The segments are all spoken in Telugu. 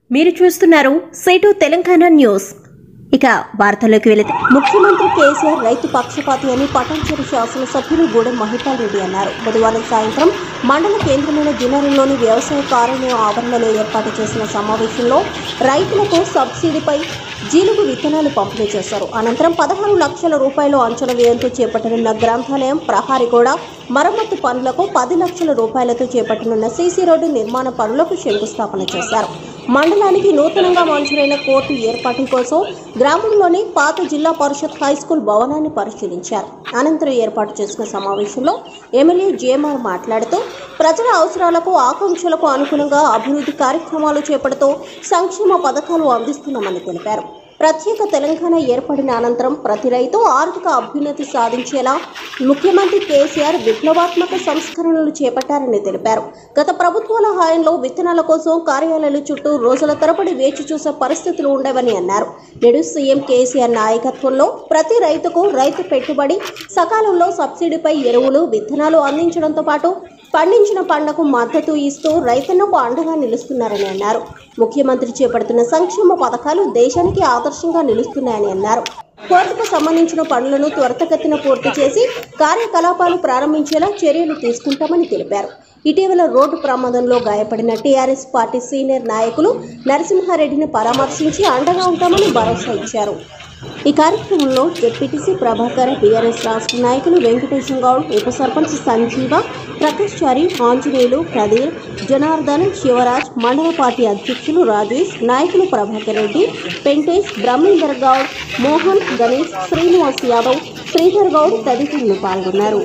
మీరు చూస్తున్నారు సేటు తెలంగాణ న్యూస్ ఇక వార్తల్లోకి వెళితే ముఖ్యమంత్రి కేసీఆర్ రైతు పక్షపాతి అని పటాన్చెరు శాసనసభ్యులు గూడెం మహిపాల్ రెడ్డి అన్నారు బుధవారం సాయంత్రం మండల కేంద్రమైన దినరంలోని వ్యవసాయ కార్యాలయం ఆవరణలో ఏర్పాటు చేసిన సమావేశంలో రైతులకు సబ్సిడీపై జీలుగు విత్తనాలు పంపిణీ చేశారు అనంతరం పదహారు లక్షల రూపాయలు అంచనా వ్యయంతో చేపట్టనున్న గ్రంథాలయం ప్రహారీ కూడా మరమ్మతు పనులకు పది లక్షల రూపాయలతో చేపట్టనున్న సీసీ రోడ్డు నిర్మాణ పనులకు శంకుస్థాపన చేశారు మండలానికి నూతనంగా మంజూరైన కోర్టు ఏర్పాటు కోసం గ్రామంలోని పాత జిల్లా పరిషత్ హై స్కూల్ భవనాన్ని పరిశీలించారు అనంతరం ఏర్పాటు చేసిన సమావేశంలో ఎమ్మెల్యే జేఎంఆర్ మాట్లాడుతూ ప్రజల అవసరాలకు ఆకాంక్షలకు అనుగుణంగా అభివృద్ధి కార్యక్రమాలు చేపడుతూ సంక్షేమ పథకాలు అందిస్తున్నామని తెలిపారు ప్రత్యేక తెలంగాణ ఏర్పడిన అనంతరం ప్రతి రైతు ఆర్థిక అభ్యున్నతి సాధించేలా ముఖ్యమంత్రి కేసీఆర్ విప్లవాత్మక సంస్కరణలు చేపట్టారని తెలిపారు గత ప్రభుత్వాల హాయంలో విత్తనాల కోసం కార్యాలయాల చుట్టూ రోజుల తరబడి వేచి చూసే పరిస్థితులు ఉండవని అన్నారు నేడు సీఎం కేసీఆర్ నాయకత్వంలో ప్రతి రైతుకు రైతు పెట్టుబడి సకాలంలో సబ్సిడీపై ఎరువులు విత్తనాలు అందించడంతో పాటు పండించిన పంటకు మద్దతు ఇస్తూ రైతన్నకు అండగా నిలుస్తున్నారని అన్నారు ముఖ్యమంత్రి చేపడుతున్న సంక్షేమ పథకాలు దేశానికి ఆదర్శంగా నిలుస్తున్నాయని అన్నారు కోర్టుకు సంబంధించిన పనులను త్వరితగతిన పూర్తి చేసి కార్యకలాపాలు ప్రారంభించేలా చర్యలు తీసుకుంటామని తెలిపారు ఇటీవల రోడ్డు ప్రమాదంలో గాయపడిన టీఆర్ఎస్ పార్టీ సీనియర్ నాయకులు నరసింహారెడ్డిని పరామర్శించి అండగా ఉంటామని భరోసా ఇచ్చారు ఈ కార్యక్రమంలో జెడ్పీటీసీ ప్రభాకర్ బీఆర్ఎస్ రాష్ట్ర నాయకులు వెంకటేశం గౌడ్ ఉప సర్పంచ్ సంజీవ ప్రకాష్ చారి ఆంజనేయులు ప్రదీర్ జనార్దన్ శివరాజ్ మండల పార్టీ అధ్యక్షులు రాజేష్ నాయకులు ప్రభాకర్ రెడ్డి పెంటేష్ బ్రహ్మేందర్ గౌడ్ మోహన్ గణేష్ శ్రీనివాస్ యాదవ్ శ్రీధర్ గౌడ్ తదితరులు పాల్గొన్నారు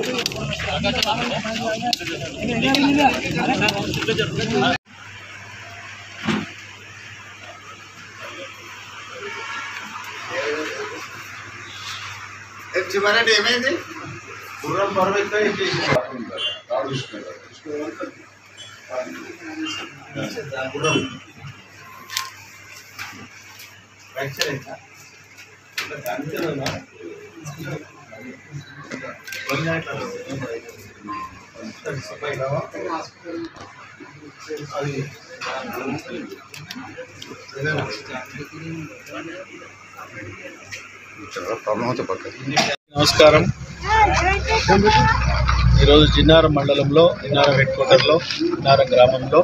చివరండి ఏమైంది గుర్రం పర్వత గుర్రం ఫ్రాక్చర్ అయిందా అంతేనా అది ప్రాబ్లం అయితే పక్కన నమస్కారం ఈరోజు జిన్నారం మండలంలో జిన్నారం హెడ్ క్వార్టర్లో జిన్నారం గ్రామంలో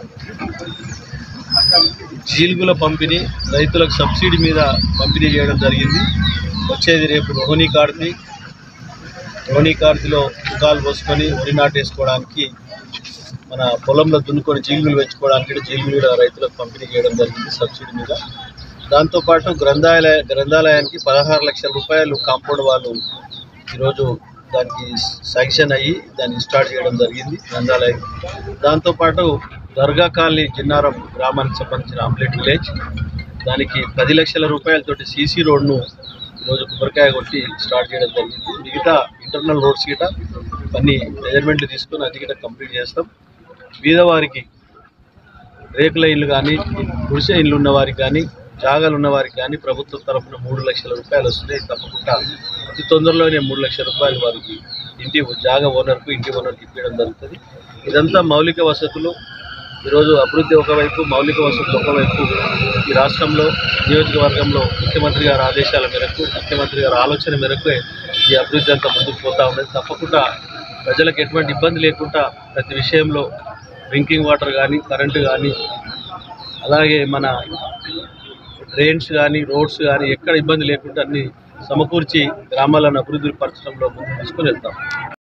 జీలుగుల పంపిణీ రైతులకు సబ్సిడీ మీద పంపిణీ చేయడం జరిగింది వచ్చేది రేపు రోహిణీ కార్తీ రోహిణీ కార్తీలో తుకాలు పోసుకొని వరి నాటేసుకోవడానికి మన పొలంలో దున్నుకొని జీలుగులు పెంచుకోవడానికి జీలుగులు కూడా రైతులకు పంపిణీ చేయడం జరిగింది సబ్సిడీ మీద దాంతోపాటు గ్రంథాలయ గ్రంథాలయానికి పదహారు లక్షల రూపాయలు కాంపౌండ్ వాళ్ళు ఈరోజు దానికి శాంక్షన్ అయ్యి దాన్ని స్టార్ట్ చేయడం జరిగింది గ్రంథాలయం దాంతోపాటు దర్గా కాలనీ జిన్నారం గ్రామానికి సంబంధించిన ఆమ్లెట్ విలేజ్ దానికి పది లక్షల రూపాయలతోటి సీసీ రోడ్ను ఈరోజు కొబ్బరికాయ కొట్టి స్టార్ట్ చేయడం జరిగింది మిగతా ఇంటర్నల్ రోడ్స్ గిట అన్ని మెజర్మెంట్లు తీసుకొని అది గిట కంప్లీట్ చేస్తాం బీదవారికి రేకుల ఇల్లు కానీ గుడిసె ఇల్లు ఉన్న వారికి కానీ జాగాలు ఉన్న వారికి కానీ ప్రభుత్వం తరఫున మూడు లక్షల రూపాయలు వస్తున్నాయి తప్పకుండా అతి తొందరలోనే మూడు లక్షల రూపాయలు వారికి ఇంటి జాగా ఓనర్కు ఇంటి ఓనర్కి ఇప్పించడం జరుగుతుంది ఇదంతా మౌలిక వసతులు ఈరోజు అభివృద్ధి ఒకవైపు మౌలిక వసతులు ఒకవైపు ఈ రాష్ట్రంలో నియోజకవర్గంలో ముఖ్యమంత్రి గారి ఆదేశాల మేరకు ముఖ్యమంత్రి గారి ఆలోచన మేరకు ఈ అభివృద్ధి అంతా ముందుకు పోతూ ఉన్నది తప్పకుండా ప్రజలకు ఎటువంటి ఇబ్బంది లేకుండా ప్రతి విషయంలో డ్రింకింగ్ వాటర్ కానీ కరెంటు కానీ అలాగే మన డ్రైన్స్ కానీ రోడ్స్ కానీ ఎక్కడ ఇబ్బంది లేకుండా అన్ని సమకూర్చి గ్రామాలను అభివృద్ధి పరచడంలో ముందుకు తీసుకుని వెళ్తాం